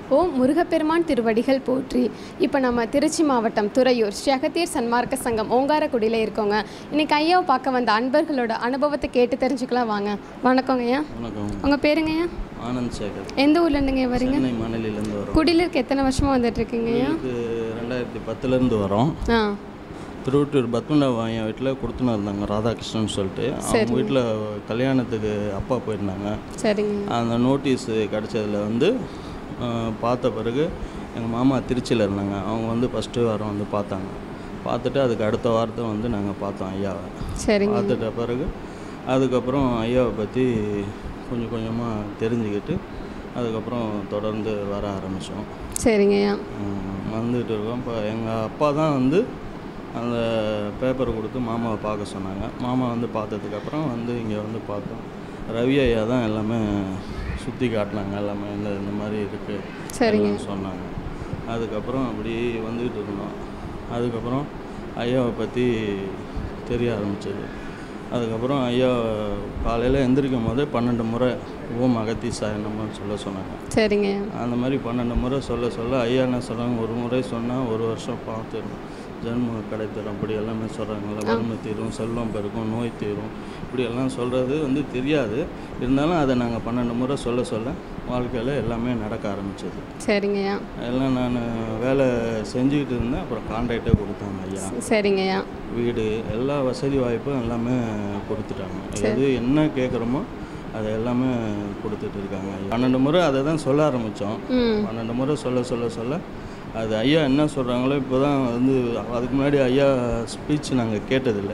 ஓம் முருகப்பெருமான் திருவடிகள் போற்றி இப்போ நம்ம திருச்சி மாவட்டம் துறையூர் ஸ்ரீ அகத்தியர் சன்மார்க்க சங்கம் ஓங்காரக்குடியில் இருக்கோங்க இன்னைக்கு ஐயாவை பார்க்க வந்த அன்பர்களோட அனுபவத்தை கேட்டு தெரிஞ்சுக்கலாம் வாங்க வணக்கங்க ஐயா வணக்கம் உங்கள் பேருங்க ஐயா ஆனந்த் சேகர் எந்த ஊர்லேருந்துங்க வரீங்க சென்னை மணலிலேருந்து வரோம் குடிலுக்கு எத்தனை வருஷமாக வந்துட்டு இருக்கீங்க ஐயா இது ரெண்டாயிரத்தி பத்துலேருந்து வரோம் ஆ திருவட்டூர் பத்மநாப ஐயா வீட்டில் கொடுத்துன்னு இருந்தாங்க ராதாகிருஷ்ணன் சொல்லிட்டு அவங்க வீட்டில் கல்யாணத்துக்கு அப்பா போயிருந்தாங்க சரிங்க அந்த நோட்டீஸ் கிடச்சதில் வந்து அஹ், பார்த்த பிறகு எங்கள் மாமா திருச்சியில் இருந்தாங்க அவங்க வந்து ஃபஸ்ட்டு வாரம் வந்து பார்த்தாங்க பார்த்துட்டு அதுக்கு அடுத்த வாரத்தை வந்து நாங்கள் பார்த்தோம் ஐயாவை சரிங்க பார்த்துட்ட பிறகு அதுக்கப்புறம் ஐயாவை பற்றி கொஞ்சம் கொஞ்சமாக தெரிஞ்சுக்கிட்டு அதுக்கப்புறம் தொடர்ந்து வர ஆரம்பித்தோம் சரிங்க ஐயா வந்துட்டு இருக்கோம் இப்போ எங்கள் அப்பா தான் வந்து அந்த பேப்பரை கொடுத்து மாமாவை பார்க்க சொன்னாங்க மாமா வந்து பார்த்ததுக்கப்புறம் வந்து இங்கே வந்து பார்த்தோம் ரவி ஐயா தான் எல்லாமே சுற்றி காட்டினாங்க எல்லாமே இந்த இந்த மாதிரி இருக்குது சரிங்க சொன்னாங்க அதுக்கப்புறம் அப்படி வந்துக்கிட்டு இருந்தோம் அதுக்கப்புறம் ஐயாவை பற்றி தெரிய ஆரம்பிச்சது அதுக்கப்புறம் ஐயா காலையில் எந்திரிக்கும் போதே பன்னெண்டு முறை ஓம் அகத்தி சாயனம்னு சொல்ல சொன்னாங்க சரிங்க ஐயா அந்த மாதிரி பன்னெண்டு முறை சொல்ல சொல்ல ஐயா என்ன சொல்கிறாங்க ஒரு முறை சொன்னால் ஒரு வருஷம் பார்த்துடணும் ஜென்மம் கிடைத்திடும் அப்படி எல்லாமே சொல்கிறாங்கல்ல வறுமை தீரும் செல்வம் பெருக்கும் நோய் தீரும் இப்படி எல்லாம் சொல்கிறது வந்து தெரியாது இருந்தாலும் அதை நாங்கள் பன்னெண்டு முறை சொல்ல சொல்ல வாழ்க்கையில் எல்லாமே நடக்க ஆரம்பிச்சது சரிங்க ஐயா எல்லாம் நான் வேலை செஞ்சுக்கிட்டு இருந்தேன் அப்புறம் கான்ட்ராக்டே கொடுத்தாங்க ஐயா சரிங்க ஐயா வீடு எல்லா வசதி வாய்ப்பும் எல்லாமே கொடுத்துட்டாங்க எது என்ன கேட்குறோமோ அதை எல்லாமே கொடுத்துட்டு இருக்காங்க பன்னெண்டு முறை அதை தான் சொல்ல ஆரம்பித்தோம் ம் பன்னெண்டு முறை சொல்ல சொல்ல சொல்ல அது ஐயா என்ன சொல்கிறாங்களோ இப்போ தான் வந்து அதுக்கு முன்னாடி ஐயா ஸ்பீச் நாங்கள் கேட்டதில்லை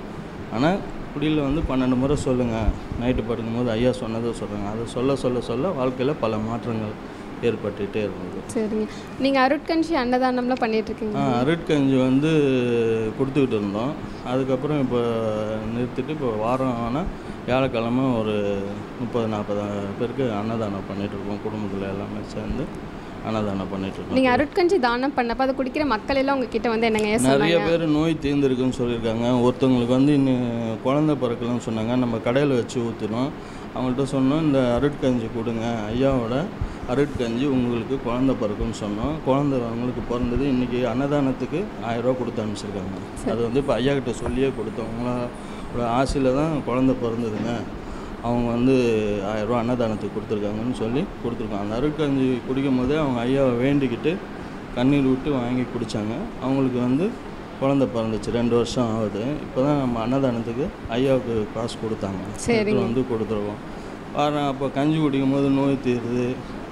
ஆனால் குடியில் வந்து பன்னெண்டு முறை சொல்லுங்கள் நைட்டு படுக்கும்போது ஐயா சொன்னதை சொல்கிறாங்க அதை சொல்ல சொல்ல சொல்ல வாழ்க்கையில் பல மாற்றங்கள் ஏற்பட்டுகிட்டே இருந்தது சரிங்க நீங்கள் அருட்கஞ்சி அன்னதானம்லாம் பண்ணிட்டு இருக்கீங்க ஆ அருட்கஞ்சி வந்து கொடுத்துக்கிட்டு இருந்தோம் அதுக்கப்புறம் இப்போ நிறுத்திட்டு இப்போ வாரம் ஆனால் வியாழக்கிழமை ஒரு முப்பது நாற்பது பேருக்கு அன்னதானம் பண்ணிட்டு இருக்கோம் குடும்பத்தில் எல்லாமே சேர்ந்து அன்னதானம் பண்ணிட்டு இருக்கோம் நீங்கள் அருட்கஞ்சி தானம் பண்ணப்போ அதை குடிக்கிற மக்கள் எல்லாம் உங்ககிட்ட வந்து என்னங்க ஐயா நிறைய சொன்னாங்க பேர் நோய் தீர்ந்துருக்குன்னு சொல்லியிருக்காங்க ஒருத்தவங்களுக்கு வந்து இன்னும் குழந்தை பிறக்கலன்னு சொன்னாங்க நம்ம கடையில் வச்சு ஊற்றினோம் அவங்கள்ட்ட சொன்னோம் இந்த அருட்கஞ்சி கொடுங்க ஐயாவோட அருட்கஞ்சி உங்களுக்கு குழந்தை பிறக்குன்னு சொன்னோம் குழந்தை அவங்களுக்கு பிறந்தது இன்றைக்கி அன்னதானத்துக்கு ஆயிரரூவா கொடுத்து அனுப்பிச்சிருக்காங்க அது வந்து இப்போ ஐயா கிட்ட சொல்லியே கொடுத்தோம் உங்களோட ஆசையில் தான் குழந்தை பிறந்ததுங்க அவங்க வந்து ஆயிரரூவா அன்னதானத்துக்கு கொடுத்துருக்காங்கன்னு சொல்லி கொடுத்துருக்கோம் அந்த அருட்கஞ்சி குடிக்கும் போதே அவங்க ஐயாவை வேண்டிக்கிட்டு கண்ணீர் விட்டு வாங்கி குடித்தாங்க அவங்களுக்கு வந்து குழந்தை பிறந்துச்சு ரெண்டு வருஷம் ஆகுது இப்போ தான் நம்ம அன்னதானத்துக்கு ஐயாவுக்கு காசு கொடுத்தாங்க எடுத்துட்டு வந்து கொடுத்துருக்கோம் வாரம் அப்போ கஞ்சி குடிக்கும் போது நோய் தீருது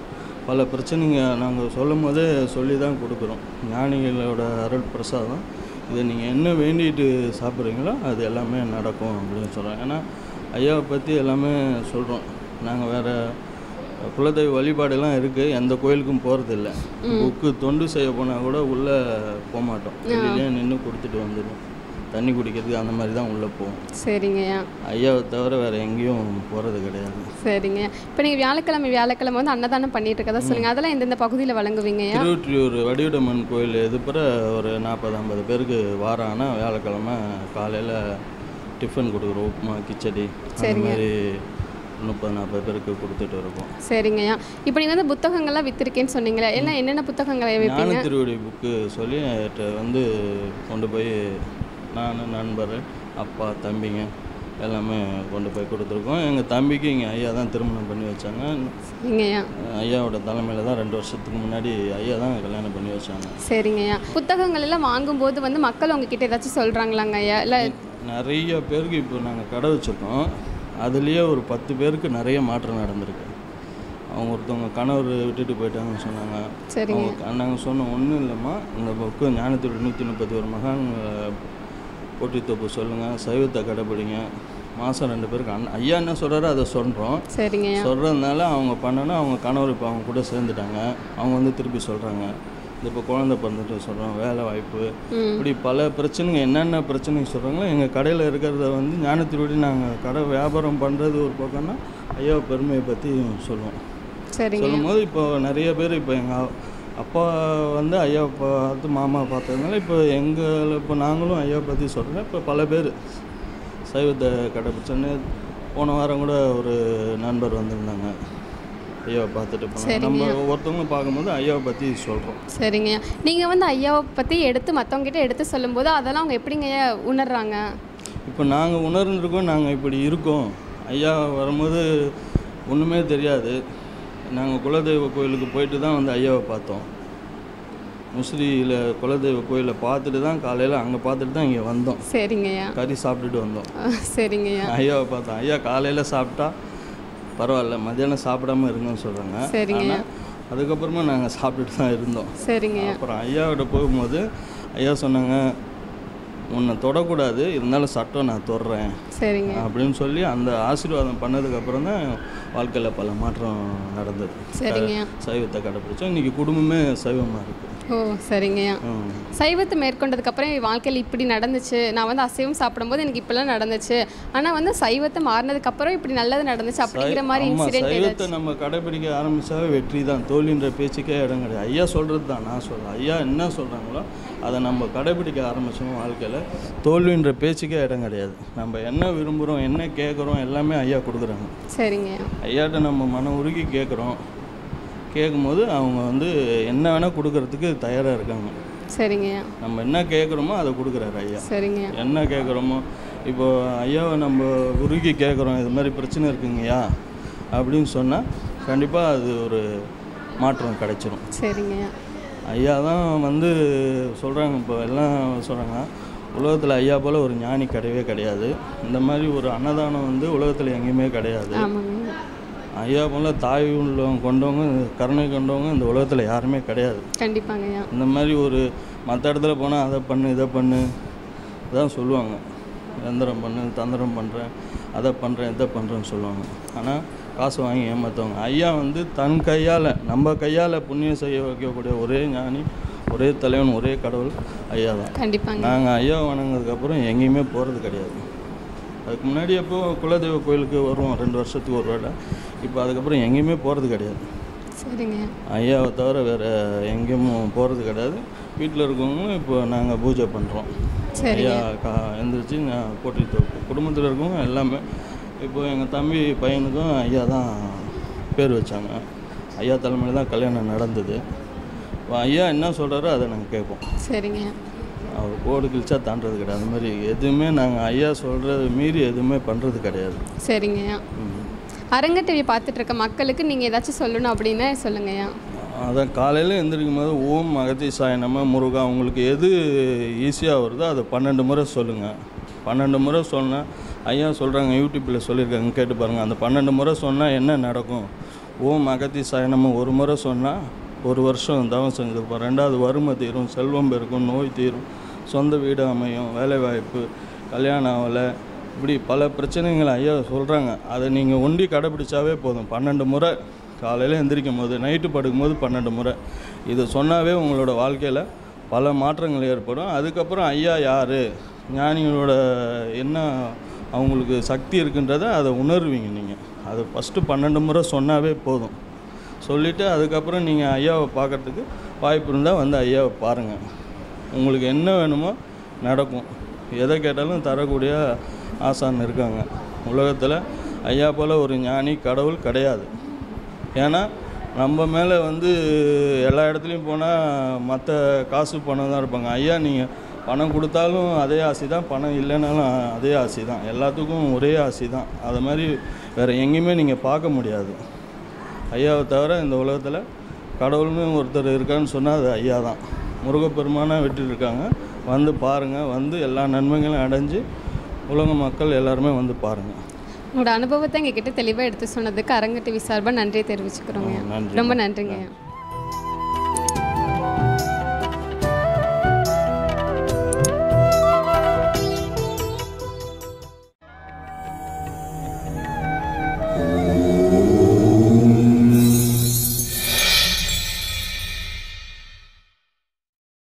பல பிரச்சனைங்க நாங்கள் சொல்லும் போதே சொல்லி தான் கொடுக்குறோம் ஞானிகளோட அருள் பிரசாதம் இதை நீங்கள் என்ன வேண்டிட்டு சாப்பிட்றீங்களோ அது எல்லாமே நடக்கும் அப்படின்னு சொல்கிறோம் ஏன்னா ஐயாவை பற்றி எல்லாமே சொல்கிறோம் நாங்கள் வேறு குலதெய்வ வழிபாடெல்லாம் இருக்குது எந்த கோயிலுக்கும் போகிறதில்ல புக்கு தொண்டு செய்ய போனால் கூட உள்ளே போக மாட்டோம் வெளியிலே நின்று கொடுத்துட்டு வந்துடுவோம் தண்ணி குடிக்கிறதுக்கு அந்த மாதிரி தான் உள்ளே போவோம் சரிங்க ஐயா ஐயாவை தவிர வேறு எங்கேயும் போகிறது கிடையாது சரிங்க இப்போ நீங்கள் வியாழக்கிழமை வியாழக்கிழமை வந்து அன்னதானம் பண்ணிட்டு இருக்கதா சொல்லுங்க அதெல்லாம் எந்தெந்த பகுதியில் வழங்குவீங்க ஐயா திருவொற்றியூர் வடிவடம்மன் கோயில் எதுப்புற ஒரு நாற்பது ஐம்பது பேருக்கு வாரம் ஆனால் வியாழக்கிழமை காலையில் டிஃபன் கொடுக்குறோம் உப்புமா கிச்சடி அந்த மாதிரி முப்பது நாற்பது பேருக்கு கொடுத்துட்டு இருக்கோம் சரிங்க ஐயா இப்போ நீங்கள் வந்து புத்தகங்கள்லாம் வித்திருக்கேன்னு சொன்னீங்களே எல்லாம் என்னென்ன புத்தகங்களை வைப்பீங்க ஞான திருவடி புக்கு சொல்லி என்கிட்ட வந்து கொண்டு போய் நான் நண்பர் அப்பா தம்பிங்க எல்லாமே கொண்டு போய் கொடுத்துருக்கோம் எங்கள் தம்பிக்கு இங்கே ஐயா தான் திருமணம் பண்ணி வச்சாங்க சரிங்க ஐயா ஐயாவோட தலைமையில் தான் ரெண்டு வருஷத்துக்கு முன்னாடி ஐயா தான் கல்யாணம் பண்ணி வச்சாங்க சரிங்க ஐயா புத்தகங்கள் எல்லாம் வாங்கும்போது வந்து மக்கள் உங்ககிட்ட ஏதாச்சும் சொல்கிறாங்களாங்க ஐயா இல்லை நிறைய பேருக்கு இப்போ நாங்கள் கடை வச்சுருக்கோம் அதுலேயே ஒரு பத்து பேருக்கு நிறைய மாற்றம் நடந்திருக்கு அவங்க ஒருத்தவங்க கணவர் விட்டுட்டு போயிட்டாங்கன்னு சொன்னாங்க சரிங்க அவங்க நாங்கள் சொன்னோம் ஒன்றும் இல்லைம்மா இந்த புக்கு ஞானத்தோட நூற்றி முப்பத்தி ஒரு மகான் போட்டி தொப்பு சொல்லுங்கள் சைவத்தை கடைப்பிடிங்க மாதம் ரெண்டு பேருக்கு அண்ணன் ஐயா என்ன சொல்கிறாரோ அதை சொல்கிறோம் சரிங்க ஐயா சொல்கிறதுனால அவங்க பண்ணனா அவங்க கணவர் இப்போ அவங்க கூட சேர்ந்துட்டாங்க அவங்க வந்து திருப்பி சொல்கிறாங்க இந்த இப்போ குழந்தை பிறந்துட்டு சொல்கிறோம் வேலை வாய்ப்பு ம் இப்படி பல பிரச்சனைங்க என்னென்ன பிரச்சனைங்க சொல்கிறாங்களோ எங்கள் கடையில் இருக்கிறத வந்து ஞானத்திருவடி நாங்கள் கடை வியாபாரம் பண்ணுறது ஒரு பக்கம்னா ஐயா பெருமையை பற்றி சொல்லுவோம் சரிங்க சொல்லும்போது இப்போ நிறைய பேர் இப்போ எங்கள் அப்பா வந்து ஐயா பார்த்து மாமா பார்த்ததுனால இப்போ எங்களை இப்போ நாங்களும் ஐயா பற்றி சொல்கிறோம் இப்போ பல பேர் சைவத்தை கடைப்பிடிச்சோன்னு போன வாரம் கூட ஒரு நண்பர் வந்திருந்தாங்க ஐயாவை பார்த்துட்டு போனோம் நம்ம ஒவ்வொருத்தவங்களும் பார்க்கும்போது ஐயாவை பற்றி சொல்கிறோம் சரிங்கய்யா நீங்கள் வந்து ஐயாவை பற்றி எடுத்து மற்றவங்ககிட்ட எடுத்து சொல்லும்போது அதெல்லாம் அவங்க எப்படிங்கய்யா உணர்றாங்க இப்போ நாங்கள் உணர்ந்திருக்கோம் நாங்கள் இப்படி இருக்கோம் ஐயா வரும்போது ஒன்றுமே தெரியாது நாங்கள் குலதெய்வ கோயிலுக்கு போயிட்டு தான் வந்து ஐயாவை பார்த்தோம் முசிறியில் குலதெய்வ கோயிலை பார்த்துட்டு தான் காலையில் அங்கே பார்த்துட்டு தான் இங்கே வந்தோம் சரிங்கய்யா கறி சாப்பிட்டுட்டு வந்தோம் அஹ், சரிங்கய்யா ஐயாவை பார்த்தோம் ஐயா காலையில் சாப்பிட்டா பரவாயில்ல மத்தியானம் சாப்பிடாம இருங்கன்னு சொல்கிறாங்க சரிங்க. ஆனால் அதுக்கப்புறமா நாங்கள் சாப்பிட்டுட்டு தான் இருந்தோம் சரிங்கய்யா அப்புறம் ஐயாவோட போகும்போது ஐயா சொன்னாங்க உன்னை தொடக்கூடாது இருந்தாலும் சட்டம் நான் தொடுறேன் சரிங்க அப்படின்னு சொல்லி அந்த ஆசீர்வாதம் பண்ணதுக்கப்புறம் தான் வாழ்க்கையில் பல மாற்றம் நடந்தது சரிங்கய்யா சைவத்தை கடைப்பிடிச்சோம் இன்றைக்கி குடும்பமே சைவமாக இருக்குது ஓ சரிங்கய்யா ம் சைவத்தை மேற்கொண்டதுக்கப்புறம் என் வாழ்க்கையில் இப்படி நடந்துச்சு நான் வந்து அசைவம் சாப்பிடும்போது எனக்கு இப்படிலாம் நடந்துச்சு ஆனால் வந்து சைவத்தை மாறினதுக்கப்புறம் இப்படி நல்லது நடந்துச்சு அப்படிங்கிற மாதிரி ஆமாம் இன்சிடென்ட் சைவத்தை நம்ம கடைப்பிடிக்க ஆரம்பிச்சாவே வெற்றி தான் தோல்வின்ற பேச்சுக்கே இடம் கிடையாது ஐயா சொல்கிறது தான் நான் சொல்கிறேன் ஐயா என்ன சொல்கிறாங்களோ அதை நம்ம கடைப்பிடிக்க ஆரம்பிச்சோம் வாழ்க்கையில் தோல்வின்ற பேச்சுக்கே இடம் கிடையாது நம்ம என்ன விரும்புகிறோம் என்ன கேட்குறோம் எல்லாமே ஐயா கொடுக்குறாங்க சரிங்கய்யா ஐயாட்ட நம்ம மனம் உருகி கேட்குறோம் கேட்கும்போது அவங்க வந்து என்ன வேணால் கொடுக்கறதுக்கு தயாராக இருக்காங்க சரிங்கய்யா நம்ம என்ன கேட்குறோமோ அதை கொடுக்குறாரு ஐயா சரிங்கய்யா என்ன கேட்குறோமோ இப்போ ஐயாவை நம்ம உருகி கேட்குறோம் இது மாதிரி பிரச்சனை இருக்குங்கய்யா அப்படின்னு சொன்னால் கண்டிப்பாக அது ஒரு மாற்றம் கிடைச்சிரும் சரிங்கய்யா ஐயா தான் வந்து சொல்கிறாங்க இப்போ எல்லாம் சொல்கிறாங்க உலகத்தில் ஐயா போல் ஒரு ஞானி கிடையவே கிடையாது இந்த மாதிரி ஒரு அன்னதானம் வந்து உலகத்தில் எங்கேயுமே கிடையாது ஆமாங்க ஐயா போல தாய் உள்ளவங்க கொண்டவங்க கருணை கொண்டவங்க இந்த உலகத்தில் யாருமே கிடையாது கண்டிப்பாங்கய்யா இந்த மாதிரி ஒரு மற்ற இடத்துல போனால் அதை பண்ணு இதை பண்ணு இதான் சொல்லுவாங்க எந்திரம் பண்ணு தந்திரம் பண்ணுறேன் அதை பண்ணுறேன் இதை பண்ணுறேன்னு சொல்லுவாங்க ஆனால் காசு வாங்கி ஏமாற்றுவாங்க ஐயா வந்து தன் கையால் நம்ம கையால் புண்ணியம் செய்ய வைக்கக்கூடிய ஒரே ஞானி ஒரே தலைவன் ஒரே கடவுள் ஐயா தான் கண்டிப்பாங்க நாங்கள் ஐயா வணங்கினதுக்கப்புறம் எங்கேயுமே போகிறது கிடையாது அதுக்கு முன்னாடி எப்போ குலதெய்வ கோயிலுக்கு வருவோம் ரெண்டு வருஷத்துக்கு ஒரு வேளை இப்போ அதுக்கப்புறம் எங்கேயுமே போகிறது கிடையாது சரிங்கய்யா ஐயாவை தவிர வேறு எங்கேயும் போகிறது கிடையாது வீட்டில் இருக்கவங்களும் இப்போ நாங்கள் பூஜை பண்ணுறோம் சரிங்க ஐயா கா எந்திரிச்சு நான் போட்டி தோப்பு குடும்பத்தில் இருக்கவங்க எல்லாமே இப்போ எங்கள் தம்பி பையனுக்கும் ஐயா தான் பேர் வச்சாங்க ஐயா தலைமையில் தான் கல்யாணம் நடந்தது இப்போ ஐயா என்ன சொல்கிறாரோ அதை நாங்கள் கேட்போம் சரிங்கய்யா அவர் கோடு கிழிச்சா தாண்டது கிடையாது அது மாதிரி எதுவுமே நாங்கள் ஐயா சொல்கிறது மீறி எதுவுமே பண்ணுறது கிடையாது சரிங்கய்யா ம். அரங்க டிவி பார்த்துட்டு இருக்க மக்களுக்கு நீங்கள் ஏதாச்சும் சொல்லணும் அப்படின்னா சொல்லுங்கய்யா அதான் காலையில் எந்திரிக்கும் போது ஓம் அகத்தி சாயனம முருகா உங்களுக்கு எது ஈஸியாக வருதோ அதை பன்னெண்டு முறை சொல்லுங்கள் பன்னெண்டு முறை சொன்னால் ஐயா சொல்கிறாங்க யூடியூப்பில் சொல்லியிருக்காங்க கேட்டு பாருங்கள் அந்த பன்னெண்டு முறை சொன்னால் என்ன நடக்கும் ஓம் அகத்தி சாயனம ஒரு முறை சொன்னால் ஒரு வருஷம் தவம் செஞ்சுருப்போம் ரெண்டாவது வறுமை தீரும் செல்வம் பெருக்கும் நோய் தீரும் சொந்த வீடு அமையும் வேலைவாய்ப்பு கல்யாணம் ஆகலை இப்படி பல பிரச்சனைகள் ஐயா சொல்கிறாங்க அதை நீங்கள் ஒண்டி கடைப்பிடிச்சாவே போதும் பன்னெண்டு முறை காலையில் எந்திரிக்கும் போது நைட்டு படுக்கும்போது பன்னெண்டு முறை இது சொன்னாவே உங்களோட வாழ்க்கையில் பல மாற்றங்கள் ஏற்படும் அதுக்கப்புறம் ஐயா யார் ஞானிகளோட என்ன அவங்களுக்கு சக்தி இருக்குன்றதை அதை உணர்வீங்க நீங்கள் அது ஃபஸ்ட்டு பன்னெண்டு முறை சொன்னாவே போதும் சொல்லிவிட்டு அதுக்கப்புறம் நீங்கள் ஐயாவை பார்க்கறதுக்கு வாய்ப்பு இருந்தால் வந்து ஐயாவை பாருங்கள் உங்களுக்கு என்ன வேணுமோ நடக்கும் எதை கேட்டாலும் தரக்கூடிய ஆசான் இருக்காங்க உலகத்தில் ஐயா போல் ஒரு ஞானி கடவுள் கிடையாது ஏன்னா நம்ம மேலே வந்து எல்லா இடத்துலையும் போனால் மற்ற காசு பணம் தான் இருப்பாங்க ஐயா நீங்கள் பணம் கொடுத்தாலும் அதே ஆசை தான் பணம் இல்லைனாலும் அதே ஆசை தான் எல்லாத்துக்கும் ஒரே ஆசை தான் அது மாதிரி வேறு எங்கேயுமே நீங்கள் பார்க்க முடியாது ஐயாவை தவிர இந்த உலகத்தில் கடவுள்னு ஒருத்தர் இருக்கான்னு சொன்னால் அது ஐயா தான் முருகப்பெருமானாக விட்டுருக்காங்க வந்து பாருங்கள் வந்து எல்லா நன்மைகளும் அடைஞ்சு உலக மக்கள் எல்லாருமே வந்து பாருங்கள் உங்களோட அனுபவத்தை எங்ககிட்ட தெளிவாக எடுத்து சொன்னதுக்கு அரங்க டிவி சார்பாக நன்றியை தெரிவிச்சுக்கிறோங்க நன்றி ரொம்ப நன்றிங்க